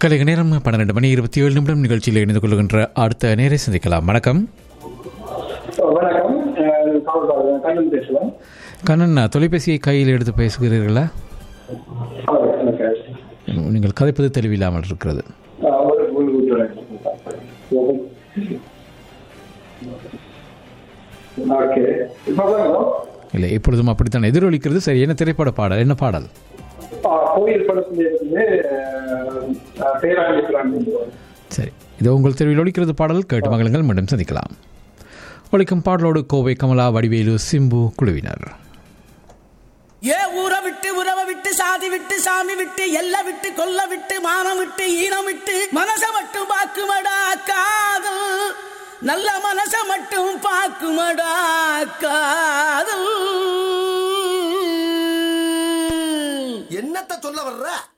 கலைக நேரம் பன்னிரண்டு மணி இருபத்தி ஏழு நிமிடம் நிகழ்ச்சியில் இணைந்து கொள்கின்ற அடுத்த நேரை சந்திக்கலாம் வணக்கம் வணக்கம் அஹ் காவல்காரர் கண்ணன் பேசுவேன் கண்ணன் தொலைபேசியை கையில் எடுத்து பேசுகிறீர்களா நீங்கள் கதைப்பது தெளிவில்லாமல் இருக்கிறது ஒரு ஒரு விட்டுறேன் ஓகே இப்போ பாருங்க இல்லை எப்பொழுதும் அப்படித்தான் எதிரொலிக்கிறது சரி என்ன திரைப்பட பாடல் என்ன பாடல் கோயில் படத்திலிருந்து பேராண்டிக்கிறாங்க சரி இது உங்கள் தெருவில் ஒலிக்கிறது பாடல் கேட்டு மகளுங்கள் மீண்டும் சந்திக்கலாம் ஒலிக்கும் பாடலோடு கோவை கமலா வடிவேலு சிம்பு குழுவினர் ஏ ஊரை விட்டு உறவை விட்டு சாதி விட்டு சாமி விட்டு எல்லை விட்டு கொல்ல விட்டு மானம் விட்டு ஈனம் விட்டு மனச மட்டும் பாக்குமடா காதல் நல்ல மனச மட்டும் பாக்குமடா காதல் என்னத்த சொல்ல வர்ற